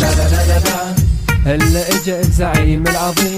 هلا اجا الزعيم العظيم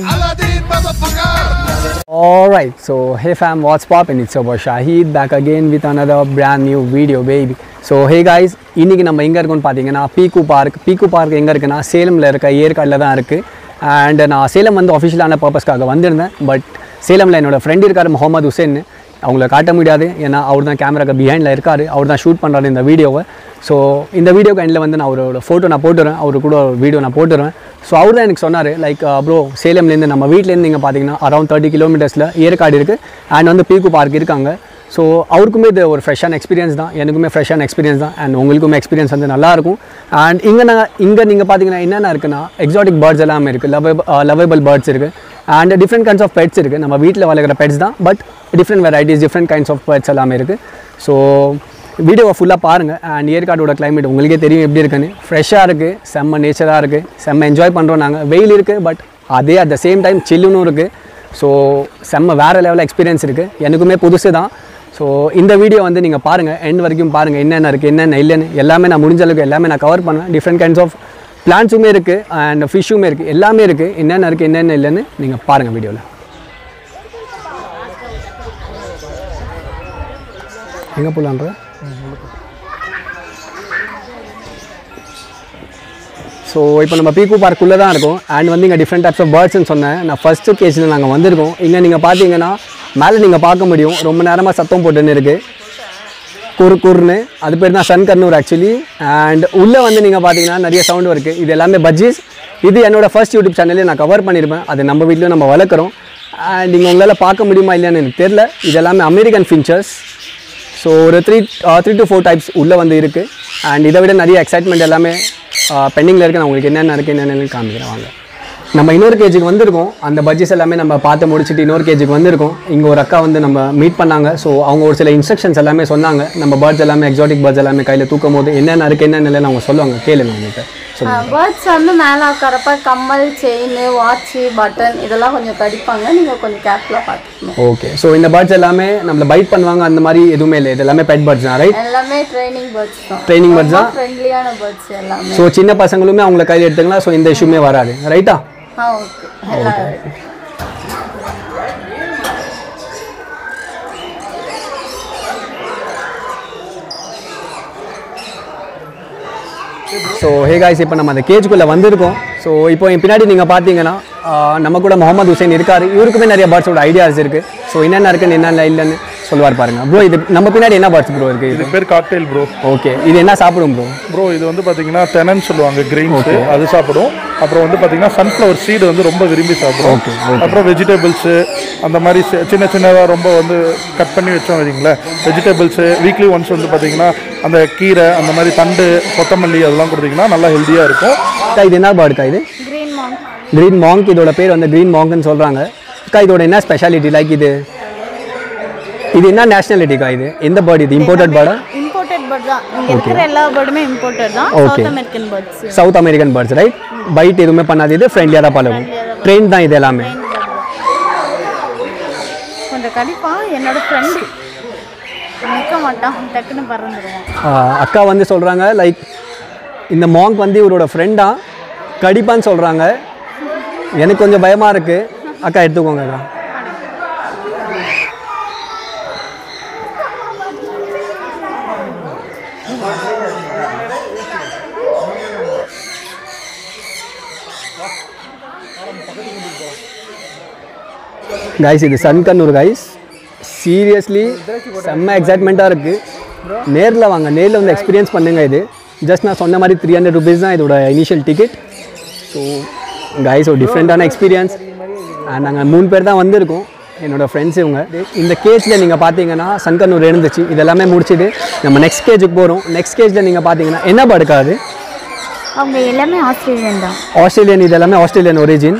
Alright, so hey fam, what's poppin'? It's your boy Shahid back again with another brand new video, baby. So hey guys இன்றைக்கி நம்ம எங்கே இருக்கோம்னு பார்த்தீங்கன்னா பீக்கு park பீக்கு park எங்கே இருக்குன்னா சேலமில் இருக்க ஏற்காடில் தான் இருக்குது அண்ட் நான் சேலம் வந்து அஃபிஷியலான பர்பஸ்க்காக வந்திருந்தேன் பட் சேலமில் என்னோட ஃப்ரெண்ட் இருக்கார் முகமது ஹுசேன் அவங்கள காட்ட முடியாது ஏன்னா அவர் தான் கேமராக்கு பிஹைண்டில் இருக்கார் அவர் தான் ஷூட் பண்ணுறாரு இந்த வீடியோவை ஸோ இந்த வீடியோக்கு எண்டில் வந்து நான் அவரோட ஃபோட்டோ நான் போட்டுறேன் அவரு கூட ஒரு வீடியோ நான் போட்டுருவேன் ஸோ அவர் தான் எனக்கு சொன்னார் லைக் ப்ரோ சேலம்லேருந்து நம்ம வீட்டிலேருந்து நீங்கள் பார்த்தீங்கன்னா அரௌண்ட் தேர்ட்டி கிலோமீட்டர்ஸில் ஏற்காடு இருக்குது அண்ட் வந்து பீக்கு பார்க் இருக்காங்க ஸோ அவருக்குமே இது ஒரு ஃப்ரெஷ்ஷான எக்ஸ்பீரியன்ஸ் தான் எனக்குமே ஃப்ரெஷ்ஷான எக்ஸ்பீரியன்ஸ் தான் அண்ட் உங்களுக்குமே எக்ஸ்பீரியன்ஸ் வந்து நல்லாயிருக்கும் அண்ட் இங்கே நான் இங்கே நீங்கள் பார்த்தீங்கன்னா என்னென்ன இருக்குன்னா எக்ஸாட்டிக் பேர்ட்ஸ் எல்லாமே இருக்குது லவ் லவபிள் பேர்ட்ஸ் இருக்குது and different kinds of pets இருக்குது நம்ம வீட்டில் வளர்க்குற பெட்ஸ் தான் but different varieties different kinds of pets எல்லாமே இருக்குது ஸோ வீடியோவை ஃபுல்லாக பாருங்கள் அண்ட் ஏற்காடோட climate உங்களுக்கே தெரியும் எப்படி இருக்குன்னு ஃப்ரெஷ்ஷாக இருக்குது செம்ம நேச்சராக இருக்குது செம்ம என்ஜாய் பண்ணுறோம் நாங்கள் வெயில் இருக்குது பட் அதே அட் த சேம் டைம் சில்லுன்னு இருக்குது ஸோ செம்ம வேறு லெவலில் எக்ஸ்பீரியன்ஸ் இருக்குது எனக்குமே புதுசு தான் ஸோ இந்த வீடியோ வந்து நீங்கள் பாருங்கள் எண்ட் வரைக்கும் பாருங்கள் என்னென்ன இருக்குது என்னென்ன இல்லைன்னு எல்லாமே நான் முடிஞ்ச அளவுக்கு எல்லாமே நான் கவர் பண்ணுவேன் டிஃப்ரெண்ட் கைண்ட்ஸ் ஆஃப் பிளான்ஸுமே இருக்குது அண்ட் ஃபிஷ்ஷுமே இருக்குது எல்லாமே இருக்குது என்னென்ன இருக்குது என்னென்ன இல்லைன்னு நீங்கள் பாருங்கள் வீடியோவில் எங்கே போகலான்ற ஸோ இப்போ நம்ம பீக்கு பார்க்குள்ளே தான் இருக்கோம் அண்ட் வந்து இங்கே டிஃப்ரெண்ட் டைப்ஸ் ஆஃப் பேர்ட்ஸ்னு சொன்னேன் நான் ஃபஸ்ட்டு கேஜில் நாங்கள் வந்திருக்கோம் இங்கே நீங்கள் பார்த்தீங்கன்னா மேலே நீங்கள் பார்க்க முடியும் ரொம்ப நேரமாக சத்தம் போட்டுன்னு இருக்குது குறு குறுன்னு அது பேர் தான் சன் கர்னூர் ஆக்சுவலி அண்ட் உள்ளே வந்து நீங்கள் பார்த்தீங்கன்னா நிறைய சவுண்டு இருக்குது இது எல்லாமே பஜ்ஜீஸ் இது என்னோட ஃபர்ஸ்ட் யூடியூப் சேனல்லே நான் கவர் பண்ணியிருப்பேன் அது நம்ம வீட்லையும் நம்ம வளர்க்குறோம் அண்ட் நீங்கள் உங்களால் பார்க்க முடியுமா இல்லையான்னு எனக்கு தெரில இது எல்லாமே அமெரிக்கன் ஃபின்ச்சர்ஸ் ஸோ ஒரு three three two four types உள்ளே வந்து இருக்குது அண்ட் இதை விட நிறைய எக்ஸைட்மெண்ட் எல்லாமே பெண்டிங்கில் இருக்குது நான் உங்களுக்கு என்னென்ன இருக்குது என்னென்னு காமிக்கிறேன் வாங்க நம்ம இன்னொரு கேஜுக்கு வந்திருக்கோம் அந்த பட்ஜெட்ஸ் எல்லாமே நம்ம பார்த்து முடிச்சுட்டு இன்னொரு கேஜுக்கு வந்திருக்கோம் இங்கே ஒரு அக்கா வந்து நம்ம மீட் பண்ணாங்க ஸோ அவங்க ஒரு சில இன்ஸ்ட்ரக்ஷன்ஸ் எல்லாமே சொன்னாங்க நம்ம பேர்ட்ஸ் எல்லாமே எக்ஸாட்டிக் பேர்ட்ஸ் எல்லாமே கையில் தூக்கும் போது என்னென்ன இருக்குது என்னென்ன இல்லைன்னு அவங்க சொல்லுவாங்க கேளுங்க அவங்ககிட்ட சொல்லுங்கள் பேர்ட்ஸ் வந்து மேலே உட்காரப்ப கம்மல் செயின் வாட்ச் பட்டன் இதெல்லாம் கொஞ்சம் கடிப்பாங்க நீங்கள் கொஞ்சம் கேர்ஃபுல்லாக பார்த்துக்கணும் ஓகே ஸோ இந்த பேர்ட்ஸ் எல்லாமே நம்மளை பைட் பண்ணுவாங்க அந்த மாதிரி எதுவுமே இல்லை இது எல்லாமே பெட் பேர்ட்ஸ் தான் ரைட் எல்லாமே ட்ரைனிங் பேர்ட்ஸ் தான் ட்ரைனிங் பேர்ட்ஸ் தான் ஃப்ரெண்ட்லியான பேர்ட்ஸ் எல்லாமே ஸோ சின்ன பசங்களுமே அவங்கள கையில் எடுத்துக்கலாம் ஸோ இந்த இஷ்யூமே வராது ரைட்டா ஆ ஓகே எல்லாம் ஸோ ஹே காய்ஸ் இப்போ நம்ம அந்த கேஜுக்குள்ளே வந்திருக்கோம் ஸோ இப்போ என் பின்னாடி நீங்கள் பார்த்தீங்கன்னா ஆஹ், நம்ம கூட முகமது ஹுசைன் இருக்கார் இவருக்குமே நிறைய பேர்ட்ஸோட ஐடியாஸ் இருக்குது ஸோ என்னென்ன இருக்குன்னு என்னென்ன இல்லைன்னு சொல்லுவார் பாருங்க ப்ரோ இது நம்ம பின்னாடி என்ன பேர்ட்ஸ் ப்ரோ இருக்குது இது பேர் காக்டெயில் ப்ரோ ஓகே இது என்ன சாப்பிடும் ப்ரோ ப்ரோ இது வந்து பார்த்தீங்கன்னா தெனன் சொல்லுவாங்க கிரெயின்ஸ் அது சாப்பிடும் அப்புறம் வந்து பார்த்தீங்கன்னா சன்ஃப்ளவர் சீடு வந்து ரொம்ப விரும்பி சாப்பிடும் அப்புறம் வெஜிடபிள்ஸு அந்த மாதிரி சி- சின்ன சின்னதாக ரொம்ப வந்து கட் பண்ணி வச்சோம் வைங்களேன் வெஜிடபிள்ஸு வீக்லி ஒன்ஸ் வந்து பார்த்தீங்கன்னா அந்த கீரை அந்த மாதிரி தண்டு கொத்தமல்லி அதெல்லாம் கொடுத்தீங்கன்னா நல்லா ஹெல்த்தியாக இருக்கும் அக்கா இது என்ன பேர்டுக்கா இது க்ரீன் மாங்க் க்ரீன் மாங்க் இதோட பேர் வந்து க்ரீன் மாங்க்னு சொல்கிறாங்க அக்கா இதோட என்ன ஸ்பெஷாலிட்டி லைக் இது இது என்ன நேஷனாலிட்டிக்கா இது எந்த பேர்டு இது இம்போர்ட்டட் பேர்டா இம்போர்ட்டட் பேர்ட் தான் இங்கே இருக்கிற எல்லா பேர்டுமே இம்போர்ட்டட் தான் Okay. South American birds South American birds right bite எதுவுமே பண்ணாது இது ஃப்ரெண்ட்லியாக தான் பழகும் ட்ரெயின் தான் இது எல்லாமே கொஞ்சம் கடிப்பான் என்னோட ஃப்ரெண்டு நிற்க மாட்டான் டக்குன்னு பறந்துடுவான் ஆஹ் அக்கா வந்து சொல்கிறாங்க லைக் இந்த மாங்க் வந்து இவரோட ஃப்ரெண்டா கடிப்பான்னு சொல்கிறாங்க எனக்கு கொஞ்சம் பயமாக இருக்குது அக்கா எடுத்துக்கோங்க அக்கா கைஸ் இது சன் கண்ணூர் கைஸ் சீரியஸ்லி செம்ம எக்ஸைட்மெண்ட்டாக இருக்குது நேரில் வாங்க நேரில் வந்து எக்ஸ்பீரியன்ஸ் பண்ணுங்க இது ஜஸ்ட் நான் சொன்ன மாதிரி த்ரீ ஹண்ட்ரட் ருபீஸ் தான் இதோட இனிஷியல் டிக்கெட் ஸோ கைஸ் ஒரு டிஃப்ரெண்ட்டான எக்ஸ்பீரியன்ஸ் அண்ட் நாங்கள் மூணு பேர் தான் வந்திருக்கோம் என்னோடய ஃப்ரெண்ட்ஸ் இவங்க இந்த கேஜில் நீங்கள் பார்த்தீங்கன்னா சன்கண்ணூர் இருந்துச்சு இது எல்லாமே முடிச்சுட்டு நம்ம நெக்ஸ்ட் கேஜுக்கு போகிறோம் நெக்ஸ்ட் கேஜில் நீங்கள் பார்த்தீங்கன்னா என்ன படுக்காது அவங்க எல்லாமே ஆஸ்திரேலியன் தான் ஆஸ்திரேலியன் இது எல்லாமே Australian origin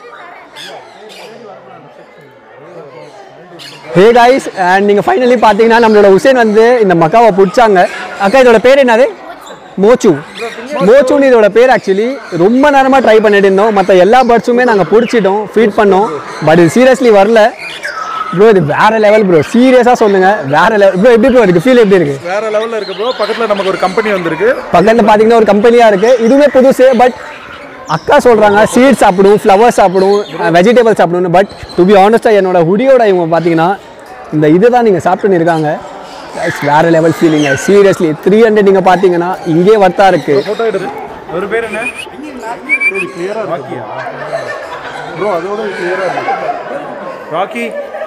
hey guys and நீங்கள் ஃபைனலி பார்த்தீங்கன்னா நம்மளோட உசேன் வந்து இந்த மக்காவை பிடிச்சாங்க அக்கா இதோட பேர் என்னது மோச்சு மோச்சுன்னு இதோட பேர் ஆக்சுவலி ரொம்ப நேரமாக ட்ரை பண்ணிட்டு இருந்தோம் மற்ற எல்லா பேர்ட்ஸுமே நாங்கள் பிடிச்சிட்டோம் ஃபீட் பண்ணோம் பட் இது சீரியஸ்லி வரல ப்ரோ இது வேற லெவல் ப்ரோ சீரியஸாக சொல்லுங்க வேற லெவல் ப்ரோ எப்படி ப்ரோ இருக்கு ஃபீல் எப்படி இருக்கு வேற லெவல்ல இருக்கு ப்ரோ பக்கத்துல நமக்கு ஒரு கம்பெனி வந்திருக்கு பக்கத்தில் பார்த்தீங்கன்னா ஒரு கம்பெனியாக இருக்கு இதுவுமே புதுசு பட் அக்கா சொல்கிறாங்க சீட்ஸ் சாப்பிடும் ஃப்ளவர்ஸ் சாப்பிடும் வெஜிடபிள் சாப்பிடும்னு பட் டு பி ஆனஸ்ட்டாக என்னோட ஹுடியோட இவங்க பார்த்தீங்கன்னா இந்த இது தான் நீங்கள் சாப்பிட்டுன்னு இருக்காங்க Guys, வேற லெவல் ஃபீலிங்க சீரியஸ்லி த்ரீ ஹண்ட்ரட் நீங்கள் பார்த்தீங்கன்னா இங்கே வர்த்தா இருக்கு போட்டோ எடுத்து ஒரு பேர் என்ன கிளியரா ராக்கியா ப்ரோ அதோட கிளியரா இருக்கு ராக்கி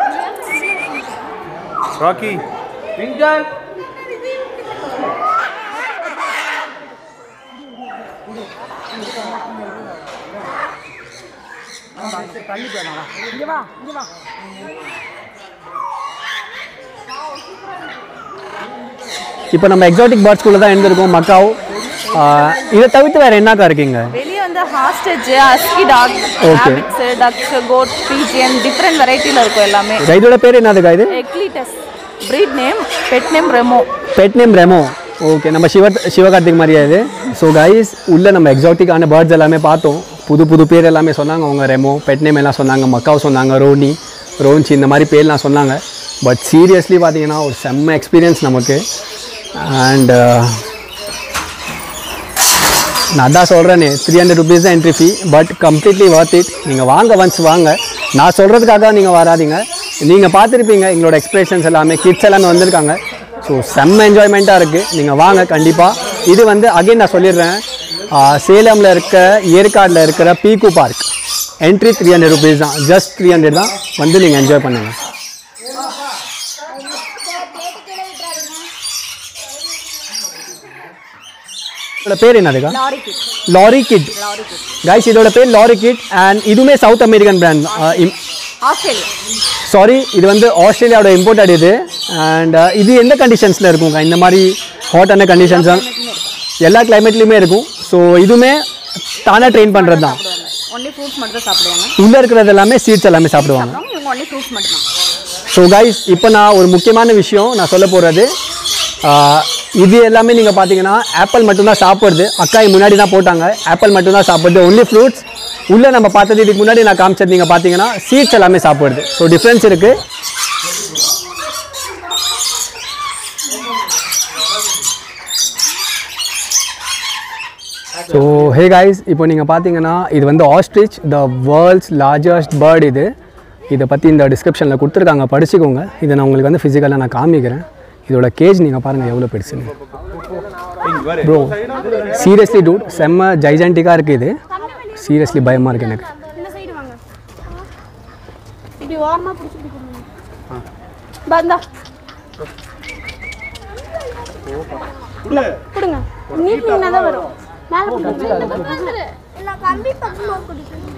ராக்கி இப்போ நம்ம எக்ஸாட்டிக் பேர்ட்ஸ்குள்ளே தான் இருந்திருக்கோம் மக்காவ் ஆஹ் இதை தவிர்த்து வேறு என்னக்கா இருக்கீங்க வெளியே வந்து ஹாஸ்டேஜ் அஸ்கி dog Okay. Rabbits ducks goat pigeon different வெரைட்டியில் இருக்கும் எல்லாமே இதோட பேர் என்னதுக்கா இது eclectus breed name pet name Remo pet name Remo okay நம்ம சிவ சிவகார்த்திக் மாதிரியா இது ஸோ கைஸ் உள்ள நம்ம எக்ஸாட்டிக்கான பேர்ட்ஸ் எல்லாமே பார்த்தோம் புது புது பேர் எல்லாமே சொன்னாங்க அவங்க ரெமோ பெட் நேம் எல்லாம் சொன்னாங்க மக்காவ் சொன்னாங்க ரோனி ரோன்ச்சி இந்த மாதிரி பேர்லாம் சொன்னாங்க பட் சீரியஸ்லி பார்த்தீங்கன்னா ஒரு செம்ம எக்ஸ்பீரியன்ஸ் நமக்கு அண்ட் நான் தான் சொல்கிறேனே த்ரீ ஹண்ட்ரட் ருபீஸ் தான் entry fee but completely worth it நீங்கள் வாங்க ஒன்ஸ் வாங்க நான் சொல்கிறதுக்காக நீங்கள் வராதீங்க நீங்கள் பார்த்துருப்பீங்க எங்களோட எக்ஸ்பிரஷன்ஸ் எல்லாமே கிட்ஸ் எல்லாமே வந்திருக்காங்க ஸோ செம்ம என்ஜாய்மெண்ட்டாக இருக்குது நீங்கள் வாங்க கண்டிப்பாக இது வந்து அகைன் நான் சொல்லிடுறேன் சேலமில் இருக்க ஏற்காடில் இருக்கிற பீக்கு park entry three hundred rupees தான் ஜஸ்ட் த்ரீ ஹண்ட்ரட் தான் வந்து நீங்கள் என்ஜாய் பண்ணுங்கள் இதோட பேர் என்னதுக்கா lorikeet lorikeet guys இதோட பேர் லாரி கிட் அண்ட் இதுவுமே South American brand Australia sorry இது வந்து ஆஸ்திரேலியாவோட இம்போர்ட்டட் இது அண்ட் இது எந்த கண்டிஷன்ஸில் இருக்குங்க இந்த மாதிரி ஹாட்டான கண்டிஷன்ஸ் எல்லா கிளைமேட்லேயுமே இருக்கும் ஸோ இதுவுமே தானாக ட்ரெயின் பண்ணுறது தான் ஒன்லி ஃப்ரூட்ஸ் மட்டும் தான் சாப்பிடுவாங்க உள்ளே இருக்கிறது எல்லாமே சீட்ஸ் எல்லாமே சாப்பிடுவாங்க அப்புறம் இவங்க ஒன்லி ஃப்ரூட்ஸ் மட்டும் தான் ஸோ கைஸ் இப்போ நான் ஒரு முக்கியமான விஷயம் நான் சொல்ல போகிறது இது எல்லாமே நீங்கள் பார்த்தீங்கன்னா ஆப்பிள் மட்டும்தான் சாப்பிடுது அக்காய் முன்னாடி தான் போட்டாங்க ஆப்பிள் மட்டும்தான் சாப்பிடுது ஒன்லி ஃப்ரூட்ஸ் உள்ளே நம்ம பார்த்தது இதுக்கு முன்னாடி நான் காமிச்சது நீங்கள் பார்த்தீங்கன்னா சீட்ஸ் எல்லாமே சாப்பிடுது ஸோ டிஃப்ரென்ஸ் இருக்குது ஸோ ஹே காய்ஸ் இப்போ நீங்கள் பார்த்தீங்கன்னா இது வந்து ostrich the world's largest bird இது இதை பற்றி இந்த டிஸ்கிரிப்ஷனில் கொடுத்துருக்காங்க படிச்சுக்கோங்க இதை நான் உங்களுக்கு வந்து ஃபிசிக்கலாக நான் காமிக்கிறேன் இதோட கேஜ் நீங்கள் பாருங்கள் எவ்வளோ பெருசுன்னு ப்ரோ சீரியஸ்லி டூட் செம்ம ஜைஜான்டிக்காக இருக்குது இது சீரியஸ்லி பயமாக இருக்குது எனக்கு இந்த சைடு வாங்க இப்படி ஓரமா பிடிச்சி பிடிக்கணும் பந்தா கொடுங்க நீட்டிங்கன்னா தான் வரும் மேலே கொடுங்க இல்லை கம்பி பக்கமாக பிடிக்கணும்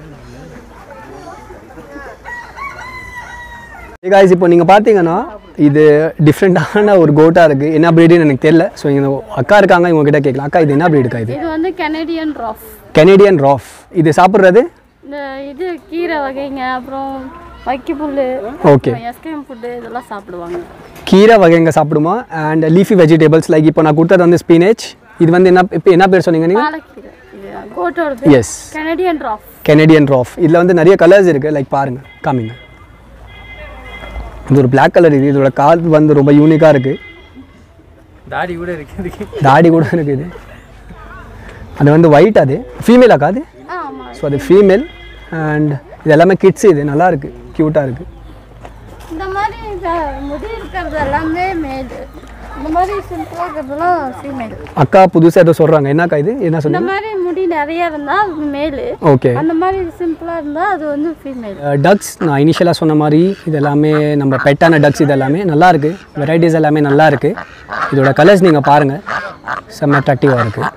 காய்ஸ் இப்போ நீங்கள் பார்த்தீங்கன்னா இது டிஃப்ரெண்ட்டான ஒரு கோட்டாக இருக்குது என்ன ப்ரீடுன்னு எனக்கு தெரியல ஸோ இங்கே அக்கா இருக்காங்க இவங்க கிட்ட கேட்கலாம் அக்கா இது என்ன ப்ரீடுக்கா இது இது வந்து கெனடியன் ராஃப் கெனடியன் ராஃப் இது சாப்பிட்றது இந்த இது கீரை வகைங்க அப்புறம் வைக்கப்புல் ஓகே எஸ்கேம் ஃபுட்டு இதெல்லாம் சாப்பிடுவாங்க கீரை வகைங்க சாப்பிடுமா அண்ட் லீஃபி வெஜிடபிள்ஸ் லைக் இப்போ நான் கொடுத்தது வந்து ஸ்பினேஜ் இது வந்து என்ன இப்போ என்ன பேர் சொன்னீங்க நீங்கள் பாலக்கீரை இது கோட்டோடது yes Canadian rough Canadian rough இதில் வந்து நிறைய கலர்ஸ் இருக்குது லைக் பாருங்கள் காமிங்க இது ஒரு Black கலர் இது இதோட கால் வந்து ரொம்ப யூனிக்காக இருக்குது தாடி கூட இருக்கு தாடி கூட இருக்குது அது வந்து ஒயிட் அது ஃபீமேலாக்கா அது ஆமாம் ஸோ அது ஃபீமேல் அண்ட் இது எல்லாமே கிட்ஸ் இது நல்லா இருக்குது க்யூட்டாக இருக்குது இந்த மாதிரி இந்த முடி இருக்கிறது எல்லாமே மேல் இந்த மாதிரி சிம்பிளாக இருக்கிறதுலாம் ஃபீமேல் அக்கா புதுசாக ஏதோ சொல்கிறாங்க என்னக்கா இது என்ன இந்த சொன்னீங்க மாதிரி முடி நிறைய இருந்தால் அது மேலு ஓகே அந்த மாதிரி சிம்பிளாக இருந்தால் அது வந்து ஃபீமேல் டக்ஸ் நான் இனிஷியலாக சொன்ன மாதிரி இது எல்லாமே நம்ம பெட்டான டக்ஸ் இது எல்லாமே நல்லா இருக்கு வெரைட்டிஸ் எல்லாமே நல்லா இருக்கு இதோட கலர்ஸ் நீங்கள் பாருங்கள் செம்ம அட்ராக்டிவாக இருக்குது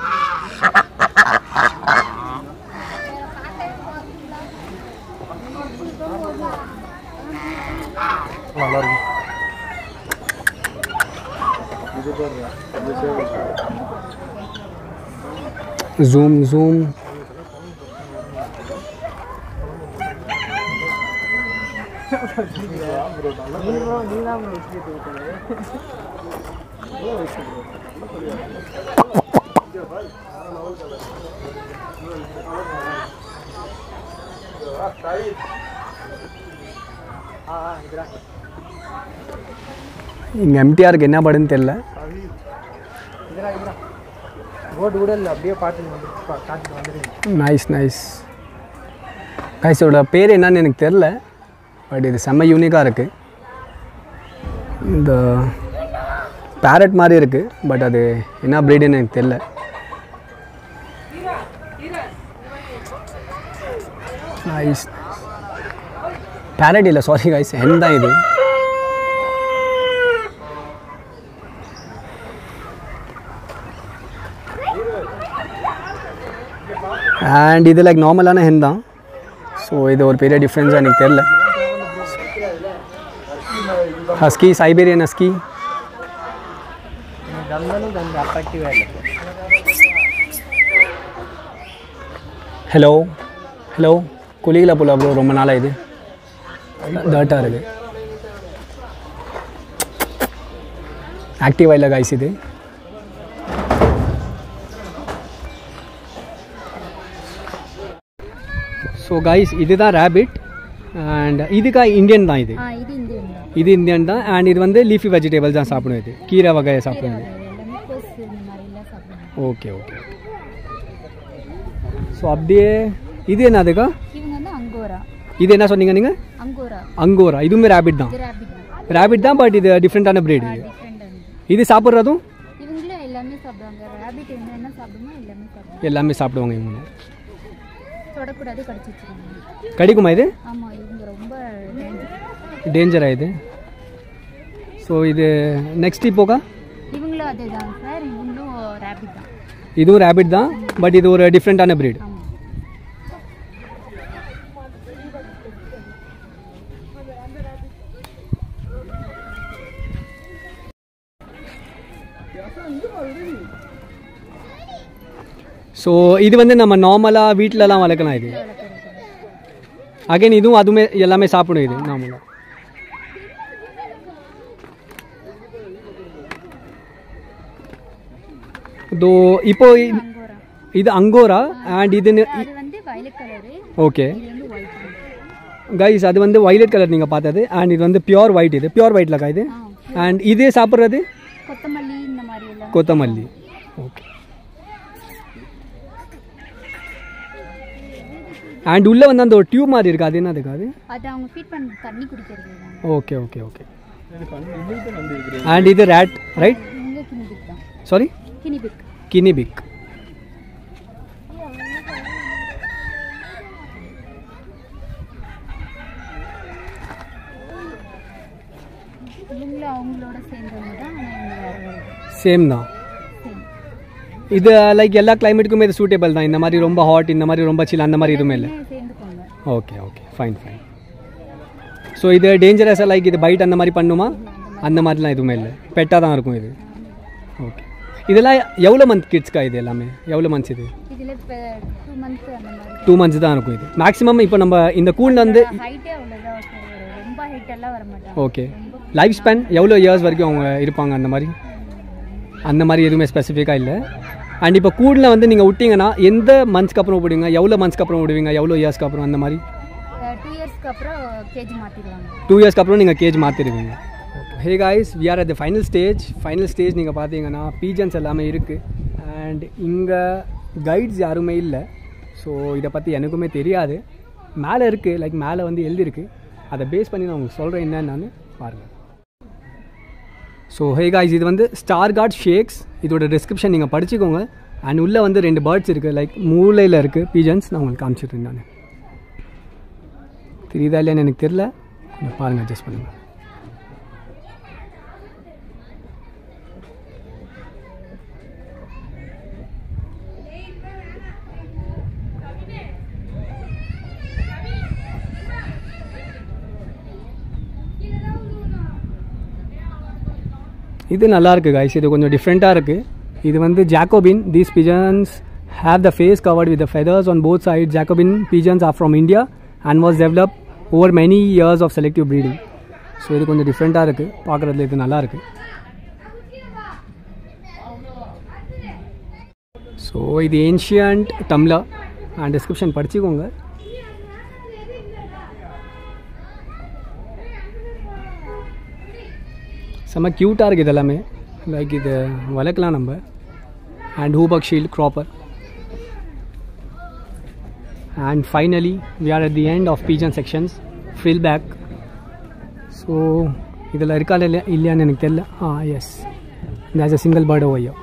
நல்லா இருக்கும் ஜூம் ஜூம் இங்கே எம்டிஆருக்கு என்ன படுன்னு தெரில போட்டு கூட இல்லை அப்படியே பார்த்துட்டு வந்து காட்டுட்டு வந்துடுங்க நைஸ் நைஸ் கைஸோட பேர் என்னன்னு எனக்கு தெரில பட் இது செம்ம யூனிக்காக இருக்குது இந்த பேரட் மாதிரி இருக்குது பட் அது என்ன ப்ரீடுன்னு எனக்கு தெரில நைஸ் பேரட் இல்லை சாரி கைஸ் ஹென் தான் இது அண்ட் இது லைக் நார்மலான ஹென் தான் ஸோ இது ஒரு பெரிய டிஃப்ரென்ஸாக எனக்கு தெரில ஹஸ்கி சைபேரியன் ஹஸ்கி தந்தனும் தந்த அட்ராக்டிவாக இல்லை ஹலோ ஹலோ குளியில் போல ப்ரோ ரொம்ப நாளாக இது டர்ட்டாக இருக்குது ஆக்டிவாக இல்லை கைஸ் இது ஸோ கைஸ் இதுதான் ரேபிட் அண்ட் இதுக்கா இந்தியன் தான் இது ஆ இது இந்தியன் தான் இது இந்தியன் தான் அண்ட் இது வந்து லீஃபி வெஜிடபிள்ஸ் தான் சாப்பிடும் இது கீரை வகையை சாப்பிடும் இது எல்லாமே கோஸ் இந்த மாதிரிலாம் சாப்பிடுவாங்க ஓகே ஓகே ஸோ அப்படியே இது என்னதுக்கா இவங்க வந்து அங்கோரா இது என்ன சொன்னீங்க நீங்கள் அங்கோரா அங்கோரா இதுவுமே ரேபிட் தான் இது ரேபிட் தான் ரேபிட் தான் பட் இது டிஃப்ரெண்ட்டான breed இது டிஃப்ரெண்ட் இது சாப்பிட்றதும் இவங்களும் எல்லாமே சாப்பிடுவாங்க ரேபிட் என்ன என்ன சாப்பிடுமோ எல்லாமே சாப்பிடுவாங்க எல்லாமே சாப்பிடுவாங்க இவங்க தொடக்கூடாது கடிச்சு வச்சிருவாங்க கடிக்குமா இது ஆமாம் இவங்க ரொம்ப danger. டேஞ்சரா இது ஸோ இது நெக்ஸ்ட் இப்போக்கா இவங்களும் அதே தான் சார் இவங்களும் ரேபிட் தான் இதுவும் ரேபிட் தான் பட் இது ஒரு டிஃப்ரெண்ட்டான breed ஆமாம் ஸோ இது வந்து நம்ம நார்மலாக வீட்டிலலாம் வளர்க்கலாம் இது அகைன் இதுவும் அதுவுமே எல்லாமே சாப்பிடும் இது நார்மலாக இதோ இப்போ இ- அங்கோரா இது அங்கோரா அண்ட் இது அது வந்து வயலட் கலரு ஓகே இது வந்து ஒயிட் கைஸ் அது வந்து வயலட் கலர் நீங்கள் பார்த்தது அண்ட் இது வந்து பியோர் ஒயிட் இது பியோர் ஒயிட்லக்கா இது அண்ட் இதே சாப்பிட்றது கொத்தமல்லி இந்த மாதிரி எல்லாம் கொத்தமல்லி ஓகே அண்ட் உள்ளே வந்து அந்த ஒரு டியூப் மாதிரி இருக்கு அது என்னதுக்கு அது அது அவங்க ஃபீட் பண்ண தண்ணி குடிக்கிறது தான் ஓகே ஓகே ஓகே அண்ட் இது ரேட் ரைட் இவங்க கினிபிக் தான் சாரி கினிபிக் கினிபிக் இவங்களும் அவங்களோட சேர்ந்தவங்க தான் ஆனால் இவங்க வேறு வேறு சேம் தான் இது லைக் எல்லா கிளைமேட்டுக்குமே இது சூட்டபிள் தான் இந்த மாதிரி ரொம்ப ஹாட் இந்த மாதிரி ரொம்ப சில் அந்த மாதிரி எதுவுமே இல்லை சேர்ந்துக்கோங்க okay okay fine fine so இது டேஞ்சரஸாக லைக் இது பைட் அந்த மாதிரி பண்ணுமா அந்த மாதிரிலாம் எதுவுமே இல்லை பெட்டாக தான் இருக்கும் இது ஓகே இதெல்லாம் எவ்வளோ மந்த் கிட்ஸ்க்கா இது எல்லாமே எவ்வளோ மந்த்ஸ் இது இதில் இப்போ டூ மந்த்ஸ் அந்த மாதிரி டூ மந்த்ஸ் தான் இருக்கும் இது மேக்ஸிமம் இப்போ நம்ம இந்த கூண்டில் வந்து ஹைட்டே அவ்வளோதான் சார் வரும் ரொம்ப ஹைட் எல்லாம் வர மாட்டாங்க ஓகே லைஃப் ஸ்பேன் எவ்வளோ இயர்ஸ் வரைக்கும் அவங்க இருப்பாங்க அந்த மாதிரி அந்த மாதிரி எதுவுமே ஸ்பெசிஃபிக்காக இல்லை அண்ட் இப்போ கூண்டில் வந்து நீங்கள் விட்டீங்கன்னா எந்த மந்த்ஸ்க்கு அப்புறம் விடுவீங்க எவ்வளோ மந்த்ஸ்க்கு அப்புறம் விடுவீங்க எவ்வளோ இயர்ஸ்க்கு அப்புறம் அந்த மாதிரி டூ இயர்ஸ்க்கு அப்புறம் கேஜி மாற்றிடுவாங்க டூ இயர்ஸ்க்கு அப்புறம் நீங்கள் கேஜ் மாற்றிடுவீங்க hey guys we are at the final stage final stage நீங்கள் பார்த்தீங்கன்னா பீஜன்ஸ் எல்லாமே இருக்குது அண்ட் இங்கே கைட்ஸ் யாருமே இல்லை ஸோ இதை பற்றி எனக்குமே தெரியாது மேலே இருக்குது லைக் மேலே வந்து எழுதிருக்கு அதை பேஸ் பண்ணி நான் உங்களுக்கு சொல்கிறேன் என்னன்னு பாருங்கள் ஸோ ஹே காய்ஸ் இது வந்து ஸ்டார் கார்ட் ஷேக்ஸ் இதோட டிஸ்கிரிப்ஷன் நீங்கள் படிச்சுக்கோங்க அண்ட் உள்ளே வந்து ரெண்டு பேர்ட்ஸ் இருக்குது லைக் மூளையில் இருக்குது பீஜன்ஸ் நான் உங்களுக்கு காமிச்சிட்ருந்தேன் நான் தெரியுதா இல்லையான்னு எனக்கு தெரில கொஞ்சம் பாருங்கள் அட்ஜஸ்ட் பண்ணுங்கள் இது நல்லா இருக்கு கைஸ் இது கொஞ்சம் டிஃப்ரெண்ட்டாக இருக்குது இது வந்து jacobin these pigeons have the face covered with the feathers on both side jacobin pigeons are from India and was develop over many years of selective breeding so இது கொஞ்சம் டிஃப்ரெண்ட்டாக இருக்குது பார்க்குறதுல இது நல்லா இருக்குது ஸோ இது ஏன்ஷியன்ட் டம்ளா அண்ட் டிஸ்கிரிப்ஷன் படிச்சுக்கோங்க செம்ம க்யூட்டாக இருக்குது இது எல்லாமே லைக் இது வளர்க்கலாம் நம்ம அண்ட் ஹூபக் shield cropper and finally we are at the end of pigeon sections fill back so இதில் இருக்கா இல்லையா இல்லையான்னு எனக்கு தெரியல ஆ yes there's a single bird ஓய்யோ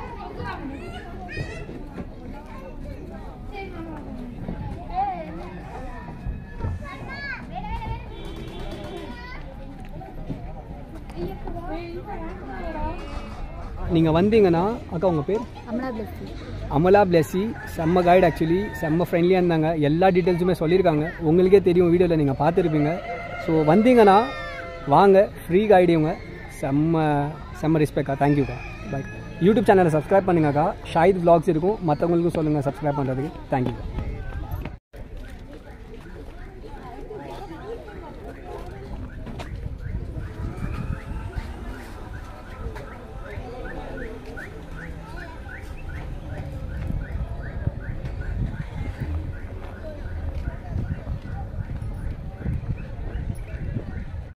நீங்கள் வந்தீங்கன்னா அக்கா உங்கள் பேர் அமலா பிளெஸி செம்ம கைடு ஆக்சுவலி செம்ம ஃப்ரெண்ட்லியாக இருந்தாங்க எல்லா டீட்டெயில்ஸுமே சொல்லியிருக்காங்க உங்களுக்கே தெரியும் வீடியோவில் நீங்கள் பார்த்துருப்பீங்க ஸோ வந்தீங்கன்னா வாங்க ஃப்ரீ கைடு இவங்க செம்ம செம்ம ரெஸ்பெக்டா தேங்க்யூக்கா பை யூடியூப் சேனலை சப்ஸ்கிரைப் பண்ணுங்கக்கா ஷாயித் vlogs இருக்கும் மற்றவங்களுக்கும் சொல்லுங்கள் சப்ஸ்கிரைப் பண்ணுறதுக்கு தேங்க்யூக்கா